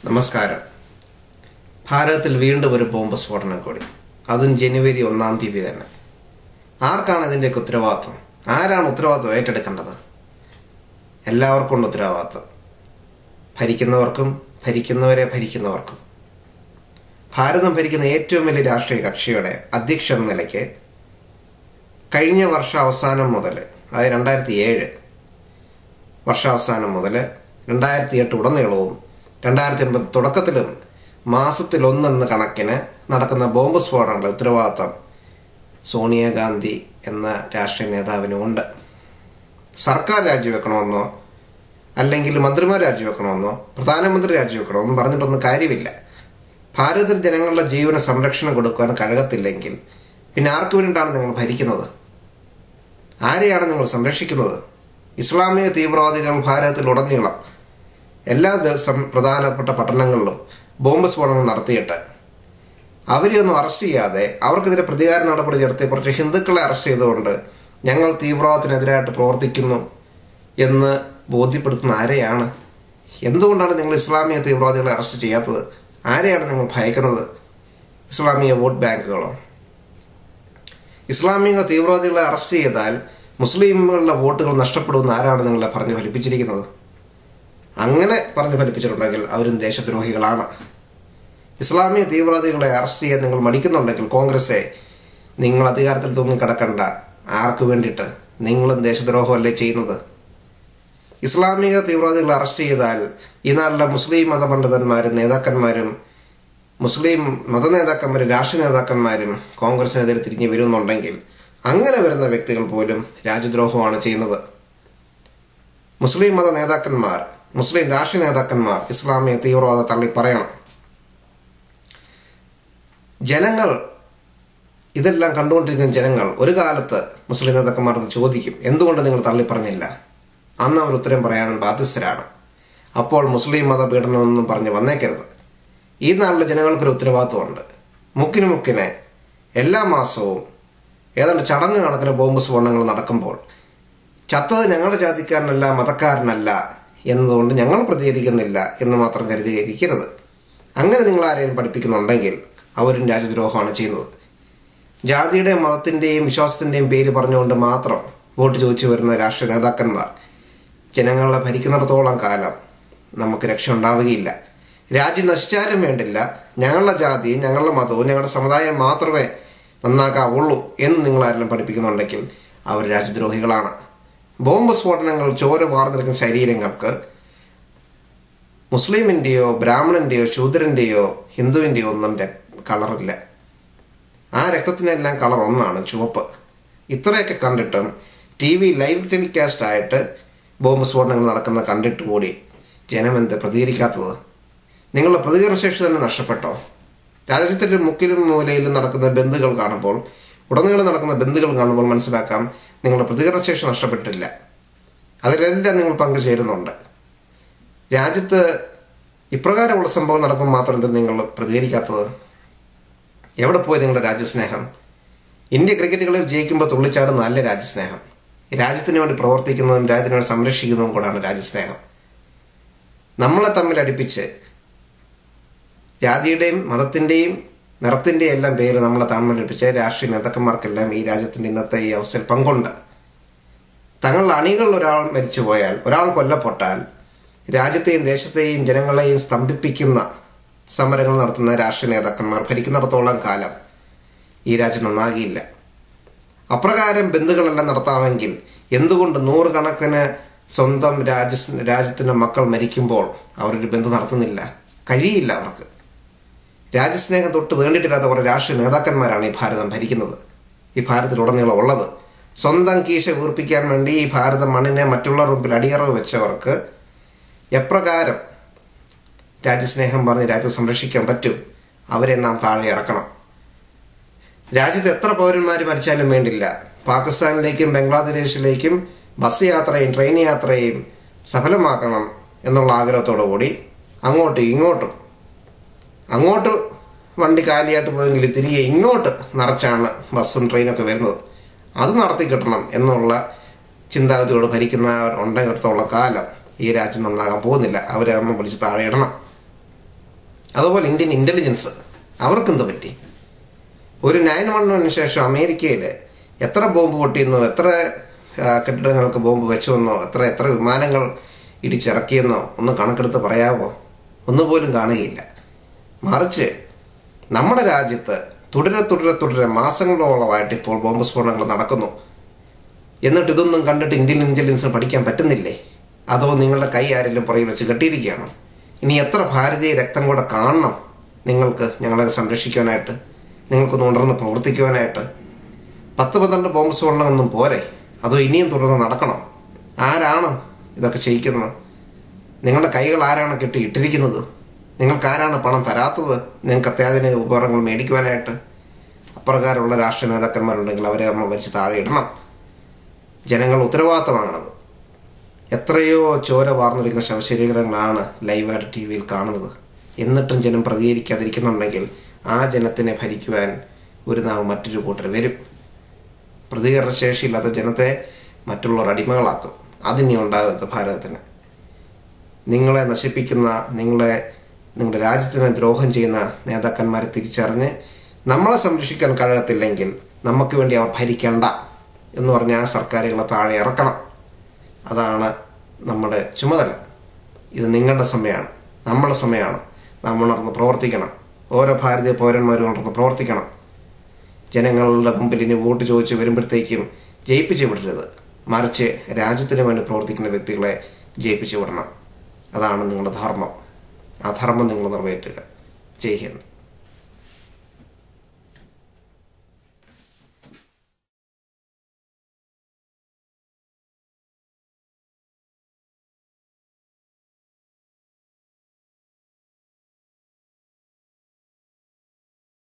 നമസ്കാരം ഭാരതത്തിൽ വീണ്ടും ഒരു ബോംബ് സ്ഫോടനം കൂടി അതും ജനുവരി ഒന്നാം തീയതി തന്നെ ആർക്കാണ് ഇതിൻ്റെയൊക്കെ ഉത്തരവാദിത്വം ആരാണ് ഉത്തരവാദിത്വം ഏറ്റെടുക്കേണ്ടത് എല്ലാവർക്കും ഉണ്ട് ഉത്തരവാദിത്വം ഭരിക്കുന്നവർക്കും ഭരിക്കുന്നവരെ ഭരിക്കുന്നവർക്കും ഭാരതം ഭരിക്കുന്ന ഏറ്റവും വലിയ രാഷ്ട്രീയ കക്ഷിയുടെ അധ്യക്ഷ എന്ന നിലയ്ക്ക് കഴിഞ്ഞ വർഷ അവസാനം മുതൽ അതായത് രണ്ടായിരത്തി ഏഴ് വർഷാവസാനം മുതൽ രണ്ടായിരത്തി എട്ട് ഉടനീളവും രണ്ടായിരത്തി ഒൻപത് തുടക്കത്തിലും മാസത്തിൽ ഒന്നെന്ന കണക്കിന് നടക്കുന്ന ബോംബ് സ്ഫോടനങ്ങളുടെ ഉത്തരവാദിത്തം സോണിയാഗാന്ധി എന്ന രാഷ്ട്രീയ നേതാവിനും ഉണ്ട് സർക്കാർ രാജിവെക്കണമെന്നോ അല്ലെങ്കിൽ മന്ത്രിമാർ രാജിവെക്കണമെന്നോ പ്രധാനമന്ത്രി രാജിവെക്കണമെന്നോ പറഞ്ഞിട്ടൊന്നും കാര്യമില്ല ഭാരതത്തിൽ ജനങ്ങളുടെ ജീവന സംരക്ഷണം കൊടുക്കാൻ കഴകത്തില്ലെങ്കിൽ പിന്നെ ആർക്കു വേണ്ടിയിട്ടാണ് നിങ്ങൾ ഭരിക്കുന്നത് ആരെയാണ് നിങ്ങൾ സംരക്ഷിക്കുന്നത് ഇസ്ലാമിക തീവ്രവാദികൾ ഭാരതത്തിൽ ഉടനീളം എല്ലാ ദിവസം പ്രധാനപ്പെട്ട പട്ടണങ്ങളിലും ബോംബ് സ്ഫോടനം നടത്തിയിട്ട് അവരെ ഒന്നും അറസ്റ്റ് ചെയ്യാതെ അവർക്കെതിരെ പ്രതികാര നടപടി ചേർത്ത് കുറച്ച് ഹിന്ദുക്കളെ അറസ്റ്റ് ചെയ്തുകൊണ്ട് ഞങ്ങൾ തീവ്രവാദത്തിനെതിരായിട്ട് പ്രവർത്തിക്കുന്നു എന്ന് ബോധ്യപ്പെടുത്തുന്ന ആരെയാണ് എന്തുകൊണ്ടാണ് നിങ്ങൾ ഇസ്ലാമിക തീവ്രവാദികളെ അറസ്റ്റ് ചെയ്യാത്തത് ആരെയാണ് നിങ്ങൾ ഭയക്കുന്നത് ഇസ്ലാമിക വോട്ട് ബാങ്കുകളോ ഇസ്ലാമിക തീവ്രവാദികളെ അറസ്റ്റ് ചെയ്താൽ മുസ്ലിമുകളുടെ വോട്ടുകൾ നഷ്ടപ്പെടുമെന്ന് ആരാണ് നിങ്ങളെ പറഞ്ഞ് ഫലിപ്പിച്ചിരിക്കുന്നത് അങ്ങനെ പറഞ്ഞ് ഫലിപ്പിച്ചിട്ടുണ്ടെങ്കിൽ അവരും ദേശദ്രോഹികളാണ് ഇസ്ലാമിക തീവ്രവാദികളെ അറസ്റ്റ് ചെയ്യാൻ നിങ്ങൾ മടിക്കുന്നുണ്ടെങ്കിൽ കോൺഗ്രസെ നിങ്ങൾ അധികാരത്തിൽ തൂങ്ങിക്കിടക്കണ്ട ആർക്ക് വേണ്ടിയിട്ട് നിങ്ങളും ദേശദ്രോഹമല്ലേ ചെയ്യുന്നത് ഇസ്ലാമിക തീവ്രവാദികളെ അറസ്റ്റ് ചെയ്താൽ ഈ നാട്ടിലെ മുസ്ലിം മതപണ്ഡിതന്മാരും നേതാക്കന്മാരും മുസ്ലിം മതനേതാക്കന്മാരും രാഷ്ട്രീയ നേതാക്കന്മാരും കോൺഗ്രസിനെതിരെ തിരിഞ്ഞു വരുന്നുണ്ടെങ്കിൽ അങ്ങനെ വരുന്ന വ്യക്തികൾ പോലും രാജ്യദ്രോഹമാണ് ചെയ്യുന്നത് മുസ്ലിം മത നേതാക്കന്മാർ മുസ്ലിം രാഷ്ട്രീയ നേതാക്കന്മാർ ഇസ്ലാമിക തീവ്രവാദ തള്ളി പറയണം ജനങ്ങൾ ഇതെല്ലാം കണ്ടുകൊണ്ടിരിക്കുന്ന ജനങ്ങൾ ഒരു കാലത്ത് മുസ്ലിം നേതാക്കന്മാർക്ക് ചോദിക്കും എന്തുകൊണ്ട് നിങ്ങൾ തള്ളി പറഞ്ഞില്ല അന്ന് അവർ ഉത്തരം പറയാൻ ബാധ്യസ്ഥരാണ് അപ്പോൾ മുസ്ലിം മത പീഡനമൊന്നും പറഞ്ഞ് വന്നേക്കരുത് ഈ നാട്ടിലെ ജനങ്ങൾക്കൊരു ഉത്തരവാദിത്വമുണ്ട് മുക്കിന് മുക്കിന് എല്ലാ മാസവും ഏതാണ്ട് ചടങ്ങ് കണക്കിന് ബോംബ് സ്ഫോടനങ്ങൾ നടക്കുമ്പോൾ ചത്തത് ഞങ്ങളുടെ ജാതിക്കാരനല്ല മതക്കാരനല്ല എന്നതുകൊണ്ട് ഞങ്ങൾ പ്രതികരിക്കുന്നില്ല എന്ന് മാത്രം കരുതിയിരിക്കരുത് അങ്ങനെ നിങ്ങൾ ആരെയും പഠിപ്പിക്കുന്നുണ്ടെങ്കിൽ അവരും രാജ്യദ്രോഹമാണ് ചെയ്യുന്നത് ജാതിയുടെയും മതത്തിൻ്റെയും വിശ്വാസത്തിൻ്റെയും പേര് പറഞ്ഞുകൊണ്ട് മാത്രം വോട്ട് ചോദിച്ചു വരുന്ന രാഷ്ട്രീയ നേതാക്കന്മാർ ജനങ്ങളെ ഭരിക്കുന്നിടത്തോളം കാലം നമുക്ക് രക്ഷ ഉണ്ടാവുകയില്ല രാജ്യം നശിച്ചാലും വേണ്ടില്ല ഞങ്ങളുടെ ജാതിയും ഞങ്ങളുടെ മതവും ഞങ്ങളുടെ സമുദായം മാത്രമേ നന്നാക്കാവുള്ളൂ എന്ന് നിങ്ങൾ ആരെല്ലാം പഠിപ്പിക്കുന്നുണ്ടെങ്കിൽ അവർ രാജ്യദ്രോഹികളാണ് ബോംബ് സ്ഫോടനങ്ങൾ ചോര വാർന്നെടുക്കുന്ന ശരീരങ്ങൾക്ക് മുസ്ലിമിൻ്റെയോ ബ്രാഹ്മണൻ്റെയോ ശൂദ്രൻ്റെയോ ഹിന്ദുവിൻ്റെയോ ഒന്നും കളറില്ല ആ രക്തത്തിനെല്ലാം കളർ ഒന്നാണ് ചുവപ്പ് ഇത്രയൊക്കെ കണ്ടിട്ടും ടി വി ലൈവ് ടെലികാസ്റ്റ് ആയിട്ട് ബോംബ് സ്ഫോടനങ്ങൾ നടക്കുന്ന കണ്ടിട്ട് കൂടി ജനം എന്ത് പ്രതികരിക്കാത്തത് നിങ്ങളുടെ പ്രതികരണശേഷി തന്നെ നഷ്ടപ്പെട്ടോ രാജ്യത്തിൻ്റെ മുക്കിലും മൂലയിലും നടക്കുന്ന ബന്ധുകൾ കാണുമ്പോൾ ഉടനീളം നടക്കുന്ന ബന്ധുകൾ കാണുമ്പോൾ മനസ്സിലാക്കാം നിങ്ങളുടെ പ്രതികരണശേഷി നഷ്ടപ്പെട്ടില്ല അതിലെല്ലാം നിങ്ങൾ പങ്കുചേരുന്നുണ്ട് രാജ്യത്ത് ഇപ്രകാരമുള്ള സംഭവം നടക്കുമ്പോൾ മാത്രം എന്ത് നിങ്ങൾ പ്രതികരിക്കാത്തത് എവിടെ പോയി നിങ്ങളുടെ രാജ്യസ്നേഹം ഇന്ത്യ ക്രിക്കറ്റ് കളിയിൽ ജയിക്കുമ്പോൾ തുള്ളിച്ചാടുന്ന നല്ല രാജ്യസ്നേഹം രാജ്യത്തിന് വേണ്ടി പ്രവർത്തിക്കുന്നതും രാജ്യത്തിന് വേണ്ടി സംരക്ഷിക്കുന്നതും കൂടാണ് രാജ്യസ്നേഹം നമ്മളെ തമ്മിൽ അടുപ്പിച്ച് ജാതിയുടെയും മതത്തിൻ്റെയും നിറത്തിൻ്റെയും എല്ലാം പേര് നമ്മളെ തമ്മിലടുപ്പിച്ച രാഷ്ട്രീയ നേതാക്കന്മാർക്കെല്ലാം ഈ രാജ്യത്തിൻ്റെ ഇന്നത്തെ ഈ അവസ്ഥയിൽ പങ്കുണ്ട് തങ്ങളുടെ അണികളിൽ ഒരാൾ മരിച്ചുപോയാൽ ഒരാൾ കൊല്ലപ്പെട്ടാൽ രാജ്യത്തെയും ദേശത്തെയും ജനങ്ങളെയും സ്തംഭിപ്പിക്കുന്ന സമരങ്ങൾ നടത്തുന്ന രാഷ്ട്രീയ നേതാക്കന്മാർ ഭരിക്കുന്നിടത്തോളം കാലം ഈ രാജ്യം നന്നാകിയില്ല അപ്രകാരം ബന്ധുക്കളെല്ലാം നടത്താമെങ്കിൽ എന്തുകൊണ്ട് നൂറുകണക്കിന് സ്വന്തം രാജ്യ രാജ്യത്തിൻ്റെ മക്കൾ മരിക്കുമ്പോൾ അവരൊരു ബന്ധു നടത്തുന്നില്ല കഴിയില്ല അവർക്ക് രാജ്യസ്നേഹം തൊട്ട് വേണ്ടിയിട്ടില്ലാത്ത കുറേ രാഷ്ട്രീയ നേതാക്കന്മാരാണ് ഈ ഭാരതം ഭരിക്കുന്നത് ഈ ഭാരതത്തിലുടനീളം ഉള്ളത് സ്വന്തം കീശ വീർപ്പിക്കാൻ വേണ്ടി ഈ ഭാരത മണ്ണിനെ മറ്റുള്ളവർ മുമ്പിൽ അടിയറവ് വെച്ചവർക്ക് എപ്രകാരം രാജ്യസ്നേഹം പറഞ്ഞ് രാജ്യത്തെ സംരക്ഷിക്കാൻ പറ്റും അവരെ നാം താഴെ ഇറക്കണം രാജ്യത്ത് എത്ര പൗരന്മാർ മരിച്ചാലും വേണ്ടില്ല പാകിസ്ഥാനിലേക്കും ബംഗ്ലാദേശിലേക്കും ബസ് യാത്രയും ട്രെയിൻ യാത്രയും സഫലമാക്കണം എന്നുള്ള ആഗ്രഹത്തോടു കൂടി അങ്ങോട്ടും ഇങ്ങോട്ടും അങ്ങോട്ട് വണ്ടി കാലിയായിട്ട് പോയെങ്കിൽ തിരികെ ഇങ്ങോട്ട് നിറച്ചാണ് ബസ്സും ട്രെയിനൊക്കെ വരുന്നത് അത് നടത്തി കിട്ടണം എന്നുള്ള ചിന്താഗതിയോട് ഭരിക്കുന്നവർ ഉണ്ടെങ്കിടത്തോളം കാലം ഈ രാജ്യം നന്നാകാൻ പോകുന്നില്ല അവരെ നമ്മൾ വിളിച്ച് താഴെ ഇടണം അതുപോലെ ഇന്ത്യൻ ഇൻ്റലിജൻസ് അവർക്കെന്ത് പറ്റി ഒരു നയൻ വൺ വണ്ണിന് ശേഷം അമേരിക്കയിൽ എത്ര ബോംബ് പൊട്ടിയെന്നോ എത്ര ആ, കെട്ടിടങ്ങൾക്ക് ബോംബ് വെച്ചുവെന്നോ എത്ര എത്ര വിമാനങ്ങൾ ഇടിച്ചിറക്കിയെന്നോ ഒന്ന് കണക്കെടുത്ത് പറയാവോ ഒന്നുപോലും കാണുകയില്ല മറിച്ച് നമ്മുടെ രാജ്യത്ത് തുടരെ തുടരെ തുടരെ മാസങ്ങളോളമായിട്ട് ഇപ്പോൾ ബോംബ് സ്ഫോടനങ്ങൾ നടക്കുന്നു എന്നിട്ട് ഇതൊന്നും കണ്ടിട്ട് ഇന്ത്യൻ ഇൻ്റലിജൻസ് പഠിക്കാൻ പറ്റുന്നില്ലേ അതോ നിങ്ങളുടെ കൈ ആരെങ്കിലും പുറകിൽ വെച്ച് കെട്ടിയിരിക്കുകയാണോ ഇനി എത്ര ഭാരതീയ രക്തം കൂടെ കാണണം നിങ്ങൾക്ക് ഞങ്ങളെ സംരക്ഷിക്കാനായിട്ട് നിങ്ങൾക്കൊന്ന് ഉണർന്ന് പ്രവർത്തിക്കുവാനായിട്ട് പത്ത് പന്ത്രണ്ട് ബോംബ് സ്ഫോടനമൊന്നും പോരെ അതോ ഇനിയും തുടർന്ന് നടക്കണം ആരാണ് ഇതൊക്കെ ചെയ്യിക്കുന്നത് നിങ്ങളുടെ കൈകൾ ആരാണ് കെട്ടി ഇട്ടിരിക്കുന്നത് നിങ്ങൾക്ക് ആരാണ് പണം തരാത്തത് നിങ്ങൾക്ക് അത്യാധുനിക ഉപകരണങ്ങൾ മേടിക്കുവാനായിട്ട് അപ്രകാരമുള്ള രാഷ്ട്രീയ നേതാക്കന്മാരുണ്ടെങ്കിൽ അവരെ നമ്മൾ വലിച്ച് താഴെ ഇടണം ജനങ്ങൾ ഉത്തരവാദിത്തമാണത് എത്രയോ ചോര വാർന്നിരിക്കുന്ന ശവശരീരങ്ങളാണ് ലൈവായിട്ട് ടി വിയിൽ കാണുന്നത് എന്നിട്ടും ജനം പ്രതികരിക്കാതിരിക്കുന്നുണ്ടെങ്കിൽ ആ ജനത്തിനെ ഭരിക്കുവാൻ ഒരു നാൾ മറ്റൊരു കൂട്ടർ വരും പ്രതികരണശേഷിയില്ലാത്ത ജനത്തെ മറ്റുള്ളവർ അടിമകളാക്കും അതിനി ഉണ്ടാകരുത് ഭാരതത്തിന് നിങ്ങളെ നശിപ്പിക്കുന്ന നിങ്ങളെ നിങ്ങളുടെ രാജ്യത്തിന് ദ്രോഹം ചെയ്യുന്ന നേതാക്കന്മാരെ തിരിച്ചറിഞ്ഞ് നമ്മളെ സംരക്ഷിക്കാൻ കഴിയത്തില്ലെങ്കിൽ നമുക്ക് വേണ്ടി അവർ ഭരിക്കേണ്ട എന്ന് പറഞ്ഞ് ആ സർക്കാരുകളെ താഴെ ഇറക്കണം അതാണ് നമ്മുടെ ചുമതല ഇത് നിങ്ങളുടെ സമയമാണ് നമ്മുടെ സമയമാണ് നമ്മൾ ഉണർന്ന് പ്രവർത്തിക്കണം ഓരോ ഭാരതീയ പൗരന്മാരും ഉണർന്ന് പ്രവർത്തിക്കണം ജനങ്ങളുടെ മുമ്പിൽ ഇനി വോട്ട് ചോദിച്ച് വരുമ്പോഴത്തേക്കും ജയിപ്പിച്ച് വിടരുത് മറിച്ച് രാജ്യത്തിന് വേണ്ടി പ്രവർത്തിക്കുന്ന വ്യക്തികളെ ജയിപ്പിച്ചു വിടണം അതാണ് നിങ്ങളുടെ ധർമ്മം ആ ധർമ്മം നിങ്ങൾ നിറവേറ്റുക ജയ് ഹിന്ദ്